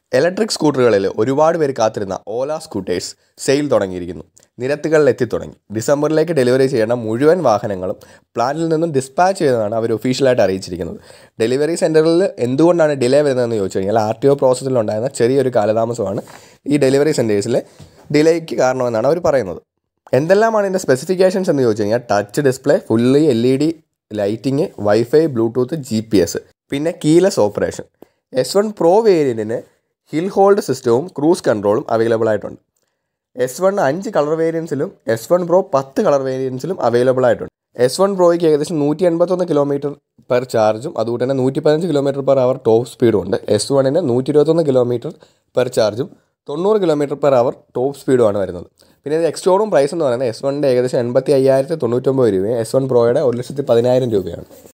electric സ്കൂട്ടറുകളിൽ ഒരുപാട് പേര് കാത്തിരുന്ന ഓല സ്കൂട്ടേഴ്സ് സെയിൽ തുടങ്ങിയിരിക്കുന്നു നിരത്തുകളിൽ എത്തിത്തുടങ്ങി ഡിസംബറിലേക്ക് ഡെലിവറി ചെയ്യേണ്ട മുഴുവൻ വാഹനങ്ങളും പ്ലാന്റിൽ നിന്നും ഡിസ്പാച്ച് ചെയ്തതാണ് അവർ ഒഫീഷ്യലായിട്ട് അറിയിച്ചിരിക്കുന്നത് ഡെലിവറി സെൻറ്ററിൽ എന്തുകൊണ്ടാണ് ഡിലേ വരുന്നതെന്ന് ചോദിച്ചു കഴിഞ്ഞാൽ ആർ ടി ഒ പ്രോസസ്സിലുണ്ടായിരുന്ന ചെറിയൊരു കാലതാമസമാണ് ഈ ഡെലിവറി സെൻറ്റേഴ്സിലെ ഡിലേക്ക് കാരണമെന്നാണ് അവർ പറയുന്നത് എന്തെല്ലാമാണ് ഇതിൻ്റെ സ്പെസിഫിക്കേഷൻസ് എന്ന് ചോദിച്ചു കഴിഞ്ഞാൽ touch display fully L E D lighting WiFi Bluetooth G P S പിന്നെ keyless operation S one pro വേരിയൻറ്റിന് ഹിൽ ഹോൾഡ് സിസ്റ്റവും ക്രൂസ് കൺട്രോളും അവൈലബിൾ ആയിട്ടുണ്ട് എസ് വൺ അഞ്ച് കളർ വേരിയൻസിലും എസ് വൺ പ്രോ പത്ത് കളർ വേരിയൻസിലും അവൈലബിൾ ആയിട്ടുണ്ട് എസ് വൺ പ്രോയ്ക്ക് ഏകദേശം നൂറ്റി എൺപത്തൊന്ന് കിലോമീറ്റർ പെർ ചാർജും അതുകൊണ്ട് തന്നെ നൂറ്റി പതിനഞ്ച് കിലോമീറ്റർ പെർ അവർ ടോപ്പ് സ്പീഡും ഉണ്ട് എസ് വണ്ണിന് നൂറ്റി ഇരുപത്തൊന്ന് കിലോമീറ്റർ പെർ ചാർജും തൊണ്ണൂറ് കിലോമീറ്റർ പെർ അവർ ടോപ്പ് സ്പീഡുമാണ് വരുന്നത് പിന്നെ ഇത് എക്സ്ട്രോറും പ്രൈസ് എന്ന് പറയുന്നത് എസ് വണ്ണിൻ്റെ ഏകദേശം എൺപത്തി അയ്യായിരത്തി തൊണ്ണൂറ്റൊമ്പത് രൂപയും എസ് വൺ പ്രോയുടെ ഒരു ലക്ഷത്തി പതിനായിരം രൂപയാണ്